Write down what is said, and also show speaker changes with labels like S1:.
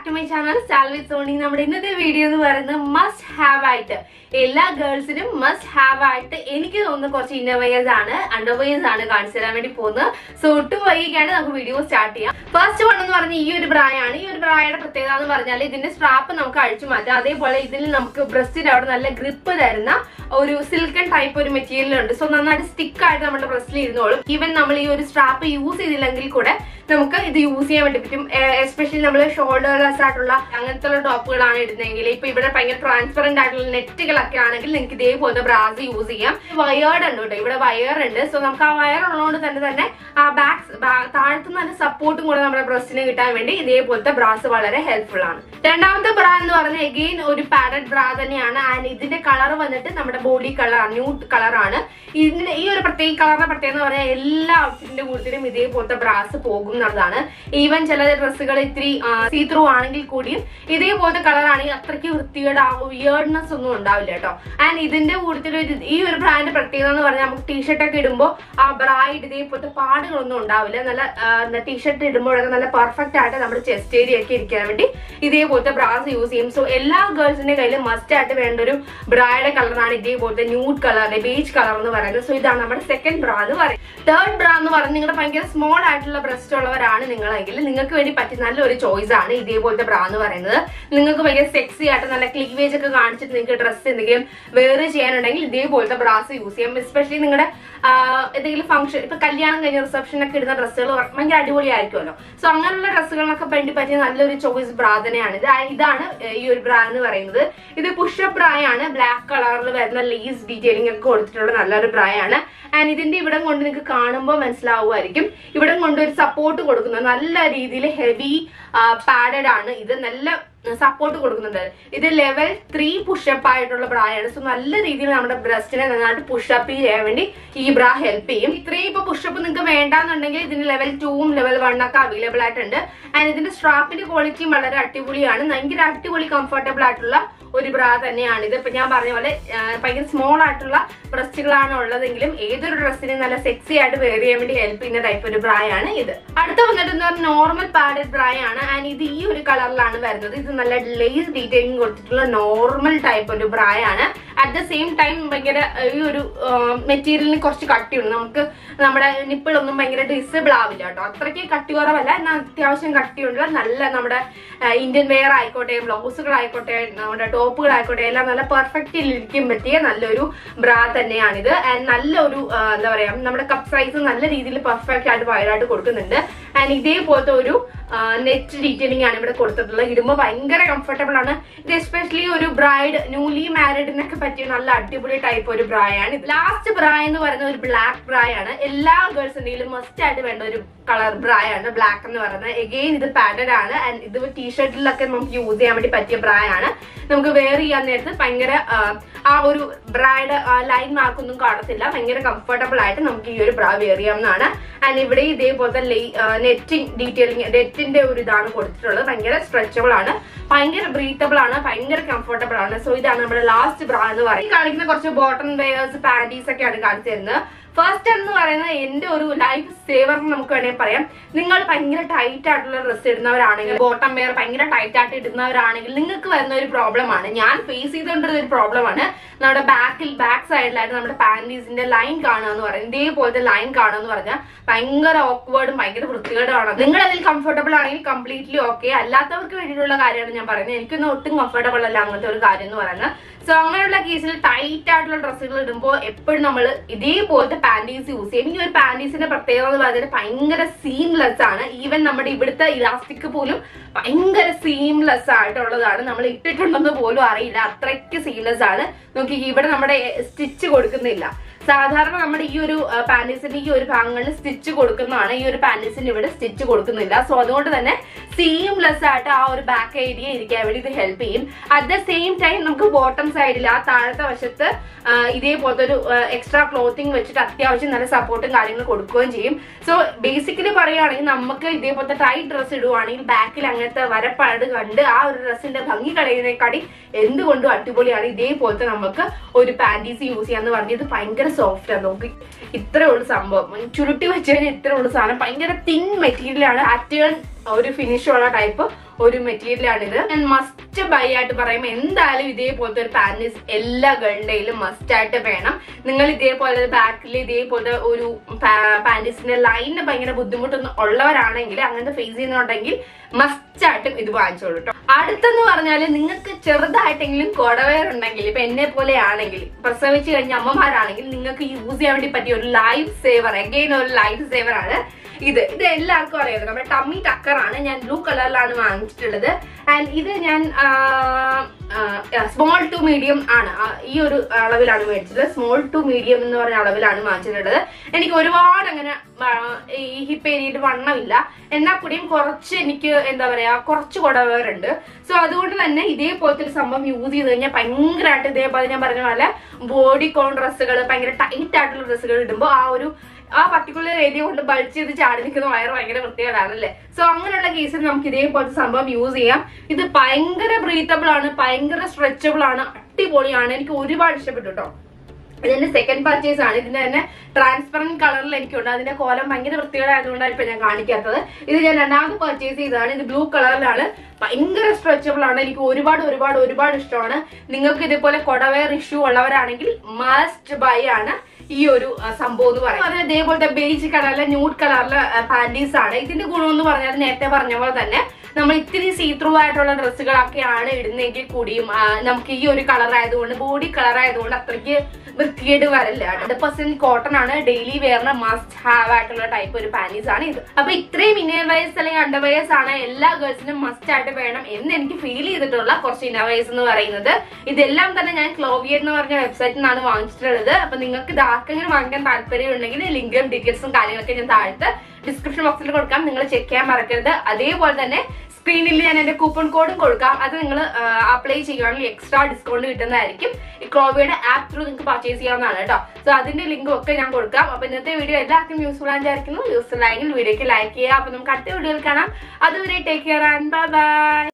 S1: to my channel Salvi Sony നമ്മുടെ ഇന്നത്തെ video എന്ന് പറയുന്നത് മസ്റ്റ് ഹാവ് ആയിട്ട് എല്ലാ ഗേൾസിനും മസ്റ്റ് ഹാവ് ആയിട്ട് എനിക്ക് തോന്നുന്ന കുറച്ച് ഇന്നോവേഴ്സ് ആണ് അണ്ടർവെയേഴ്സ് ആണ് കാണിച്ചു തരാൻ വേണ്ടി പോകുന്നത് സോ ഒട്ടും വൈകിയാണ് നമുക്ക് വീഡിയോ സ്റ്റാർട്ട് ചെയ്യാം ഫസ്റ്റ് വൺ എന്ന് പറഞ്ഞ ഈ ഒരു ബ്രായാണ് ഈ ഒരു ബ്രായുടെ പ്രത്യേകത എന്ന് പറഞ്ഞാൽ ഇതിന്റെ സ്ട്രാപ്പ് നമുക്ക് അഴിച്ചു മാറ്റാം അതേപോലെ ഇതിൽ നമുക്ക് ബ്രസ്റ്റിന് അവിടെ നല്ല ഗ്രിപ്പ് തരുന്ന ഒരു സിൽക്കൺ ടൈപ്പ് ഒരു മെറ്റീരിയൽ ഉണ്ട് സോ നന്നായിട്ട് സ്റ്റിക്ക് ആയിട്ട് നമ്മുടെ ബ്രസ്റ്റിൽ ഇരുന്നോളും ഈവൻ നമ്മൾ ഈ ഒരു സ്ട്രാപ്പ് യൂസ് ചെയ്തില്ലെങ്കിൽ കൂടെ നമുക്ക് ഇത് യൂസ് ചെയ്യാൻ വേണ്ടി പറ്റും എസ്പെഷ്യലി നമ്മൾ ഷോൾഡർലെസ് ആയിട്ടുള്ള അങ്ങനത്തെ ഉള്ള ടോപ്പുകളാണ് ഇടുന്നതെങ്കിൽ ഇപ്പൊ ഇവിടെ ഭയങ്കര ട്രാൻസ്പെറന്റ് ആയിട്ടുള്ള നെറ്റുകളൊക്കെ ആണെങ്കിൽ നിങ്ങൾക്ക് ഇതേപോലത്തെ ബ്രാസ് യൂസ് ചെയ്യാം വയേർഡ് ഉണ്ട് കേട്ടോ ഇവിടെ വയർ ഉണ്ട് സോ നമുക്ക് ആ വയർ ഉള്ളതുകൊണ്ട് തന്നെ തന്നെ ആ ബാക്ക് താഴത്തു നല്ല സപ്പോർട്ടും കൂടെ നമ്മുടെ ബ്രസ്റ്റിന് കിട്ടാൻ വേണ്ടി ഇതേപോലത്തെ ബ്രാസ് വളരെ ഹെൽപ്ഫുൾ ആണ് രണ്ടാമത്തെ ബ്രാ എന്ന് പറഞ്ഞാൽ എഗെയിൻ ഒരു പാഡഡ് ബ്രാ തന്നെയാണ് ആൻഡ് ഇതിന്റെ കളർ വന്നിട്ട് നമ്മുടെ ബോഡി കളർ ന്യൂട്ട് കളറാണ് ഇതിന്റെ ഈ ഒരു പ്രത്യേക കളറിന്റെ പ്രത്യേകത എന്ന് പറഞ്ഞാൽ എല്ലാ ഔട്ട്ഫിറ്റിന്റെ കൂട്ടത്തിലും ഇതേപോലത്തെ ബ്രാസ് പോകും എന്നുള്ളതാണ് ഈവൻ ചില ഡ്രസ്സുകൾ ഇത്തിരി സീ ത്രൂ ആണെങ്കിൽ കൂടിയും ഇതേപോലത്തെ കളർ ആണെങ്കിൽ അത്രയ്ക്ക് വൃത്തികേട് വിയേർഡ്നെസ് ഒന്നും ഉണ്ടാവില്ല കേട്ടോ ആൻഡ് ഇതിന്റെ കൂട്ടത്തിൽ ഒരു ഈ ഒരു ബ്രാൻഡ് പ്രത്യേകത എന്ന് പറഞ്ഞാൽ നമുക്ക് ടീഷർട്ട് ഒക്കെ ഇടുമ്പോൾ ആ ബ്രായിട്ട് ഇതേപോലത്തെ പാടുകളൊന്നും ഉണ്ടാവില്ല നല്ല ടീഷർട്ട് ഇടുമ്പോഴൊക്കെ നല്ല പെർഫെക്റ്റ് ആയിട്ട് നമ്മുടെ ചെസ്റ്റ് ഏരിയ ഒക്കെ ഇരിക്കാൻ വേണ്ടി ഇതേപോലത്തെ ബ്രാസ് യൂസ് ചെയ്യും സോ എല്ലാ ഗേൾസിന്റെ കയ്യിലും മസ്റ്റ് ആയിട്ട് വേണ്ട ഒരു ബ്രായുടെ കളറാണ് ഇതേപോലത്തെ ന്യൂഡ് കളർ ബീച്ച് കളർ എന്ന് പറയുന്നത് സോ ഇതാണ് നമ്മുടെ സെക്കൻഡ് ബ്രാ എന്ന് പറയുന്നത് തേർഡ് ബ്രാ എന്ന് പറഞ്ഞാൽ നിങ്ങളുടെ ഭയങ്കര സ്മോൾ ആയിട്ടുള്ള ബ്രസ്റ്റ് ഉള്ളവരാണ് നിങ്ങളെങ്കിൽ നിങ്ങൾക്ക് വേണ്ടി പറ്റിയ നല്ലൊരു ചോയ്സ് ആണ് ഇതേപോലത്തെ ബ്രാ എന്ന് പറയുന്നത് നിങ്ങൾക്ക് ഭയങ്കര സെക്സി ആയിട്ട് നല്ല ക്ലീവേജ് ഒക്കെ കാണിച്ചിട്ട് നിങ്ങൾക്ക് ഡ്രസ്സ് എന്തെങ്കിലും വേറെ ചെയ്യാനുണ്ടെങ്കിൽ ഇതേപോലത്തെ ബ്രാസ് യൂസ് ചെയ്യാം എസ്പെഷ്യലി നിങ്ങളുടെ എന്തെങ്കിലും ഫംഗ്ഷൻ ഇപ്പൊ കല്യാണം കഴിഞ്ഞ റിസപ്ഷൻ ഒക്കെ ഇടുന്ന ഡ്രസ്സുകൾ ഭയങ്കര അടിപൊളിയായിരിക്കുമല്ലോ സോ അങ്ങനെയുള്ള ഡ്രസ്സുകളൊക്കെ വേണ്ടി പറ്റിയ നല്ലൊരു ചോയ്സ് ബ്രാ തന്നെയാണ് ഇത് ഇതാണ് ഈ ഒരു ബ്രാ എന്ന് പറയുന്നത് ഇത് പുഷപ്പ് ബ്രായാണ് ബ്ലാക്ക് കളറിൽ വരുന്ന ലേസ് ഡീറ്റെയിലിംഗ് ഒക്കെ കൊടുത്തിട്ടുള്ള നല്ലൊരു ബ്രായാണ് ആൻഡ് ഇതിന്റെ ഇവിടം കൊണ്ട് നിങ്ങൾക്ക് കാണുമ്പോൾ മനസ്സിലാവുമായിരിക്കും ഇവിടം കൊണ്ട് ഒരു സപ്പോർട്ട് കൊടുക്കുന്നത് നല്ല രീതിയിൽ ഹെവി പാഡഡ് ആണ് ഇത് നല്ല സപ്പോർട്ട് കൊടുക്കുന്നുണ്ട് ഇത് ലെവൽ ത്രീ പുഷപ്പ് ആയിട്ടുള്ള ബ്രായാണ് സോ നല്ല രീതിയിൽ നമ്മുടെ ബ്രസ്റ്റിനെ നന്നായിട്ട് പുഷപ്പ് ചെയ്യാൻ വേണ്ടി ഈ ബ്രാ ഹെൽപ്പ് ചെയ്യും ഇത്രയും ഇപ്പൊ പുഷപ്പ് നിങ്ങൾക്ക് വേണ്ടാന്നുണ്ടെങ്കിൽ ഇതിന് ലെവൽ ടൂവും ലെവൽ വണ്ണും ഒക്കെ അവൈലബിൾ ആയിട്ടുണ്ട് ആൻഡ് ഇതിന്റെ സ്ട്രാപ്പിന്റെ ക്വാളിറ്റിയും വളരെ അടിപൊളിയാണ് ഭയങ്കര അടിപൊളി കംഫർട്ടബിൾ ആയിട്ടുള്ള ഒരു ബ്രാ തന്നെയാണ് ഇത് ഇപ്പൊ ഞാൻ പറഞ്ഞ പോലെ ഭയങ്കര സ്മോൾ ആയിട്ടുള്ള ബ്രസ്റ്റുകളാണ് ഉള്ളതെങ്കിലും ഏതൊരു ഡ്രസ്സിനെ നല്ല സെക്സി ആയിട്ട് വെയർ ചെയ്യാൻ വേണ്ടി ഹെൽപ്പ് ചെയ്യുന്ന ടൈപ്പ് ഒരു ബ്രായാണ് ഇത് അടുത്ത വന്നിട്ട് നോർമൽ പാഡഡ് ബ്രായാണ് ആൻഡ് ഇത് ഈ ഒരു കളറിലാണ് വരുന്നത് ഇത് നല്ല ലേസ് ഡീറ്റെയിലിംഗ് കൊടുത്തിട്ടുള്ള നോർമൽ ടൈപ്പ് ഒരു ബ്രായാണ് അറ്റ് ദ സെയിം ടൈം ഭയങ്കര ഈ ഒരു മെറ്റീരിയലിന് കുറച്ച് കട്ടിയുണ്ട് നമുക്ക് നമ്മുടെ നിപ്പിളൊന്നും ഭയങ്കര ഡിസബിൾ ആവില്ല കേട്ടോ അത്രയ്ക്ക് കട്ടി കുറവല്ല എന്നാൽ അത്യാവശ്യം കട്ടിയുള്ള നല്ല നമ്മുടെ ഇന്ത്യൻ വെയർ ആയിക്കോട്ടെ ബ്ലൗസുകൾ ആയിക്കോട്ടെ നമ്മുടെ ടോപ്പുകളായിക്കോട്ടെ എല്ലാം നല്ല പെർഫെക്റ്റിൽ ഇരിക്കാൻ പറ്റിയ നല്ലൊരു ബ്രാ തന്നെയാണിത് ആൻഡ് നല്ലൊരു എന്താ പറയാ നമ്മുടെ കപ്പ് സൈസ് നല്ല രീതിയിൽ പെർഫെക്റ്റ് ആയിട്ട് വയറായിട്ട് കൊടുക്കുന്നുണ്ട് ആൻഡ് ഇതേപോലത്തെ ഒരു നെറ്റ് ഡീറ്റെയിലിംഗ് ആണ് ഇവിടെ കൊടുത്തിട്ടുള്ളത് ഇടുമ്പോൾ ഭയങ്കര കംഫർട്ടബിൾ ആണ് ഇത് എസ്പെഷ്യലി ഒരു ബ്രൈഡ് ന്യൂലി മാരീഡിനൊക്കെ പറ്റിയ നല്ല അടിപൊളി ടൈപ്പ് ഒരു ബ്രായാണ് ലാസ്റ്റ് ബ്രായ എന്ന് പറയുന്നത് ഒരു ബ്ലാക്ക് ബ്രായാണ് എല്ലാ ഗേൾസിന്റെയും മസ്റ്റ് ആയിട്ട് വേണ്ട ഒരു കളർ ബ്രായാണ് ബ്ലാക്ക് എന്ന് പറയുന്നത് എഗെയിൻ ഇത് പാഡഡ് ആണ് ആൻഡ് ഇത് ടീഷർട്ടിലൊക്കെ നമുക്ക് യൂസ് ചെയ്യാൻ വേണ്ടി പറ്റിയ ബ്രായാണ് നമുക്ക് വെയർ ചെയ്യാൻ നേരത്ത് ഭയങ്കര ആ ഒരു ബ്രായുടെ ലൈൻ മാർക്കൊന്നും കാണത്തില്ല ഭയങ്കര കംഫർട്ടബിൾ ആയിട്ട് നമുക്ക് ഈ ഒരു ബ്രാ വെയർ ചെയ്യാവുന്നതാണ് ആൻഡ് ഇവിടെ ഇതേപോലത്തെ നെറ്റിംഗ് ഡീറ്റെയിലിംഗ് നെറ്റിന്റെ ഒരു ഇതാണ് കൊടുത്തിട്ടുള്ളത് ഭയങ്കര സ്ട്രെച്ചബിൾ ആണ് ഭയങ്കര ബ്രീത്തബിൾ ആണ് ഭയങ്കര കംഫർട്ടബിൾ ആണ് സോ ഇതാണ് നമ്മുടെ ലാസ്റ്റ് ബ്രാ എന്ന് പറയുന്നത് കാണിക്കുന്ന കുറച്ച് ബോട്ടം വെയേഴ്സ് പാൻറ്റീസ് ഒക്കെയാണ് കാണിച്ചു തരുന്നത് ഫസ്റ്റ് എന്ന് പറയുന്നത് എന്റെ ഒരു ലൈഫ് സേവർ നമുക്ക് വേണമെങ്കിൽ പറയാം നിങ്ങൾ ഭയങ്കര ടൈറ്റ് ആയിട്ടുള്ള ഡ്രസ്സ് ഇടുന്നവരാണെങ്കിൽ ബോട്ടം വെയർ ഭയങ്കര ടൈറ്റ് ആയിട്ട് ഇടുന്നവരാണെങ്കിൽ നിങ്ങൾക്ക് വരുന്ന ഒരു പ്രോബ്ലം ആണ് ഞാൻ ഫേസ് ചെയ്തുകൊണ്ടിരുന്ന ഒരു പ്രോബ്ലം ആണ് നമ്മുടെ ബാക്കിൽ ബാക്ക് സൈഡിലായിട്ട് നമ്മുടെ പാൻറ്റീസിന്റെ ലൈൻ കാണുക എന്ന് പറയുന്നത് ഇതേപോലത്തെ ലൈൻ കാണുക എന്ന് പറഞ്ഞാൽ ഭയങ്കര ഓക്വേർഡും ഭയങ്കര വൃത്തികേടുമാണ് നിങ്ങൾ അതിൽ കംഫർട്ടബിൾ ആണെങ്കിൽ കംപ്ലീറ്റ്ലി ഓക്കെ അല്ലാത്തവർക്ക് വേണ്ടിയിട്ടുള്ള കാര്യമാണ് ഞാൻ പറയുന്നത് എനിക്കൊന്നും ഒട്ടും കംഫർട്ടബിൾ അല്ല അങ്ങനത്തെ ഒരു കാര്യം എന്ന് പറയുന്നത് സോ അങ്ങനെയുള്ള കേസിൽ ടൈറ്റ് ആയിട്ടുള്ള ഡ്രസ്സുകൾ ഇടുമ്പോൾ എപ്പോഴും നമ്മൾ ഇതേപോലത്തെ പാൻറ്റീസ് യൂസ് ചെയ്യും ഈ ഒരു പാൻറ്റീസിന്റെ പ്രത്യേകത എന്ന് പറയുന്നത് ഭയങ്കര സീംലെസ് ആണ് ഈവൻ നമ്മുടെ ഇവിടുത്തെ ഇലാസ്റ്റിക് പോലും ഭയങ്കര സീംലെസ് ആയിട്ടുള്ളതാണ് നമ്മൾ ഇട്ടിട്ടുണ്ടെന്ന് പോലും അറിയില്ല അത്രയ്ക്ക് സീംലെസ് ആണ് നോക്കി ഇവിടെ നമ്മുടെ സ്റ്റിച്ച് കൊടുക്കുന്നില്ല സാധാരണ നമ്മുടെ ഈ ഒരു പാൻറ്റീസിന്റെ ഈ ഒരു ഭാഗങ്ങളിൽ സ്റ്റിച്ച് കൊടുക്കുന്നതാണ് ഈ ഒരു പാൻറ്റീസിന് ഇവിടെ സ്റ്റിച്ച് കൊടുക്കുന്നില്ല സോ അതുകൊണ്ട് തന്നെ സീംലെസ് ആയിട്ട് ആ ഒരു ബാക്ക് ഏരിയ ഇരിക്കാൻ വേണ്ടി ഇത് ഹെൽപ്പ് ചെയ്യും അറ്റ് ദ സെയിം ടൈം നമുക്ക് ബോട്ടം സൈഡിൽ ആ താഴത്തെ വശത്ത് ഇതേപോലത്തെ ഒരു എക്സ്ട്രാ ക്ലോത്തിങ് വെച്ചിട്ട് അത്യാവശ്യം നല്ല സപ്പോർട്ടും കാര്യങ്ങളും കൊടുക്കുകയും ചെയ്യും സോ ബേസിക്കലി പറയുകയാണെങ്കിൽ നമുക്ക് ഇതേപോലത്തെ ടൈറ്റ് ഡ്രസ്സ് ഇടുവാണെങ്കിൽ ബാക്കിൽ അങ്ങനത്തെ വരപ്പാട് കണ്ട് ആ ഒരു ഡ്രസ്സിന്റെ ഭംഗി കളയുന്നതിനെക്കാട്ടി എന്തുകൊണ്ടും അടിപൊളിയാണ് ഇതേപോലത്തെ നമുക്ക് ഒരു പാൻറ്റീസ് യൂസ് ചെയ്യാന്ന് പറഞ്ഞത് ഇത് ഭയങ്കര സോഫ്റ്റ് ആണ് നോക്കി ഇത്രേ ഉള്ളൂ സംഭവം ചുരുട്ടി വെച്ച് കഴിഞ്ഞാൽ ഇത്രേ ഉള്ളൂ സാധനം ഭയങ്കര തിൻ മെറ്റീരിയൽ ആണ് പാറ്റേൺ ഒരു ഫിനിഷ് ഉള്ള ടൈപ്പ് ഒരു മെറ്റീരിയൽ ആണിത് ഞാൻ മസ്റ്റ് ബൈ ആയിട്ട് പറയുമ്പോൾ എന്തായാലും ഇതേപോലത്തെ ഒരു പാൻറ്റീസ് എല്ലാ ഗേളിന്റെയിലും മസ്റ്റ് ആയിട്ട് വേണം നിങ്ങൾ ഇതേപോലെ ബാക്കിൽ ഇതേപോലത്തെ ഒരു പാൻറ്റീസിന്റെ ലൈനിന് ഭയങ്കര ബുദ്ധിമുട്ടൊന്നും ഉള്ളവരാണെങ്കിൽ അങ്ങനത്തെ ഫേസ് ചെയ്യുന്നുണ്ടെങ്കിൽ മസ്റ്റ് ആയിട്ടും ഇത് വാങ്ങിച്ചോളൂ കേട്ടോ അടുത്തെന്ന് പറഞ്ഞാൽ നിങ്ങൾക്ക് ചെറുതായിട്ടെങ്കിലും കൊടവേർ ഉണ്ടെങ്കിൽ ഇപ്പൊ എന്നെ പോലെ ആണെങ്കിൽ പ്രസവിച്ച് കഴിഞ്ഞ അമ്മമാരാണെങ്കിൽ നിങ്ങൾക്ക് യൂസ് ചെയ്യാൻ വേണ്ടി പറ്റിയ ഒരു ലൈഫ് സേവർ എഗെയിൻ ഒരു ലൈഫ് സേവർ ആണ് ഇത് ഇത് എല്ലാവർക്കും അറിയാം നമ്മുടെ ടമ്മി ടക്കറാണ് ഞാൻ ബ്ലൂ കളറിലാണ് വാങ്ങിച്ചിട്ടുള്ളത് ആൻഡ് ഇത് ഞാൻ സ്മോൾ ടു മീഡിയം ആണ് ആ, ഈ ഒരു അളവിലാണ് മേടിച്ചത് സ്മോൾ ടു മീഡിയം എന്ന് പറഞ്ഞ അളവിലാണ് വാങ്ങിച്ചിട്ടുള്ളത് എനിക്ക് ഒരുപാട് അങ്ങനെ ആ, ഈ ഹിപ്പ് ഏരിയയിൽ വണ്ണമില്ല എന്നാൽ കൂടിയും കുറച്ച് എനിക്ക് എന്താ പറയാ കുറച്ച് കുടവേറുണ്ട് സോ അതുകൊണ്ട് തന്നെ ഇതേപോലത്തെ ഒരു സംഭവം യൂസ് ചെയ്ത് കഴിഞ്ഞാൽ ഭയങ്കരമായിട്ട് ഇതേപോലെ ഞാൻ പറഞ്ഞ പോലെ ബോഡി കോൺ ഡ്രസ്സുകൾ ഭയങ്കര ടൈറ്റ് ആയിട്ടുള്ള ഡ്രസ്സുകൾ ഇടുമ്പോൾ ആ ഒരു ആ പർട്ടിക്കുലർ ഏരിയ കൊണ്ട് ബൾച്ച് ചെയ്ത് ചാടി നിൽക്കുന്ന വയറ് ഭയങ്കര വൃത്തികേടാണ് അല്ലേ സോ അങ്ങനെയുള്ള കേസിൽ നമുക്ക് ഇതേപോലത്തെ സംഭവം യൂസ് ചെയ്യാം ഇത് ഭയങ്കര ബ്രീത്തബിൾ ആണ് ഭയങ്കര സ്ട്രെച്ചബിൾ ആണ് അടിപൊളിയാണ് എനിക്ക് ഒരുപാട് ഇഷ്ടപ്പെട്ടു കേട്ടോ ഇതിന്റെ സെക്കൻഡ് പർച്ചേസ് ആണ് ഇതിന്റെ തന്നെ ട്രാൻസ്പെറന്റ് കളറിൽ എനിക്കുണ്ട് അതിന്റെ കോലം ഭയങ്കര വൃത്തികേടായതുകൊണ്ടാണ് ഇപ്പൊ ഞാൻ കാണിക്കാത്തത് ഇത് ഞാൻ രണ്ടാമത് പർച്ചേസ് ചെയ്തതാണ് ഇത് ബ്ലൂ കളറിലാണ് ഭയങ്കര സ്ട്രെച്ചബിൾ ആണ് എനിക്ക് ഒരുപാട് ഒരുപാട് ഒരുപാട് ഇഷ്ടമാണ് നിങ്ങൾക്ക് ഇതേപോലെ കൊടവേർ ഇഷ്യൂ ഉള്ളവരാണെങ്കിൽ മസ്റ്റ് ബൈ ആണ് ഈ ഒരു ആ, സംഭവം എന്ന് പറയുന്നത് അത് ഇതേപോലത്തെ ബേജ് കളറിലെ ന്യൂഡ് കളറിലെ പാൻറ്റീസ് ആണ് ഇതിന്റെ ഗുണം എന്ന് പറഞ്ഞാൽ നേരത്തെ പറഞ്ഞ പോലെ തന്നെ നമ്മൾ ഇത്തിരി സീ ത്രൂ ആയിട്ടുള്ള ഡ്രസ്സുകളൊക്കെയാണ് ഇടുന്നതെങ്കിൽ കൂടിയും ആ, നമുക്ക് ഈ ഒരു കളർ ആയതുകൊണ്ട് ബോഡി കളർ ആയതുകൊണ്ട് അത്രയ്ക്ക് വൃത്തികേട് വരില്ല ഹൺഡ്രഡ് പെർസെന്റ് കോട്ടൺ ആണ് ഡെയിലി വെയറിന് മസ്റ്റ് ഹാവ് ആയിട്ടുള്ള ടൈപ്പ് ഒരു പാൻറ്റീസ് ആണ് ഇത് അപ്പൊ ഇത്രയും ഇന്നർവൈസ് അല്ലെങ്കിൽ അണ്ടർവൈസ് ആണ് എല്ലാ ഗേൾസിനും മസ്റ്റ് ആയിട്ട് വേണം എന്ന് എനിക്ക് ഫീൽ ചെയ്തിട്ടുള്ള കുറച്ച് ഇന്നർവൈസ് എന്ന് പറയുന്നത് ഇതെല്ലാം തന്നെ ഞാൻ ക്ലോവിയറ്റ് എന്ന് പറഞ്ഞ വെബ്സൈറ്റിൽ നിന്നാണ് വാങ്ങിച്ചിട്ടുള്ളത് അപ്പൊ നിങ്ങൾക്ക് ഇത് ആർക്കെങ്കിലും വാങ്ങിക്കാൻ താല്പര്യം ഉണ്ടെങ്കിൽ ലിങ്കും ഡീറ്റെയിൽസും കാര്യങ്ങളൊക്കെ ഞാൻ താഴത്ത് ഡിസ്ക്രിപ്ഷൻ ബോക്സിൽ കൊടുക്കാം നിങ്ങൾ ചെക്ക് ചെയ്യാൻ മറക്കരുത് അതേപോലെ തന്നെ സ്ക്രീനിൽ ഞാൻ എന്റെ കൂപ്പൺ കോഡും കൊടുക്കാം അത് നിങ്ങൾ അപ്ലൈ ചെയ്യുകയാണെങ്കിൽ എക്സ്ട്രാ ഡിസ്കൗണ്ട് കിട്ടുന്നതായിരിക്കും ഈ ക്രോബിയുടെ ആപ്പ് ത്രൂ നിങ്ങൾക്ക് പർച്ചേസ് ചെയ്യാവുന്നതാണ് കേട്ടോ സോ അതിന്റെ ലിങ്കും ഒക്കെ ഞാൻ കൊടുക്കാം അപ്പൊ ഇന്നത്തെ വീഡിയോ എല്ലാവർക്കും യൂസ്ഫുൾ ആണെന്ന് വിചാരിക്കുന്നു യൂസ്ഫുൾ ആയെങ്കിൽ വീഡിയോക്ക് ലൈക്ക് ചെയ്യുക അപ്പൊ നമുക്ക് അടുത്ത വീഡിയോയിൽ കാണാം അതുവരെ take care and bye by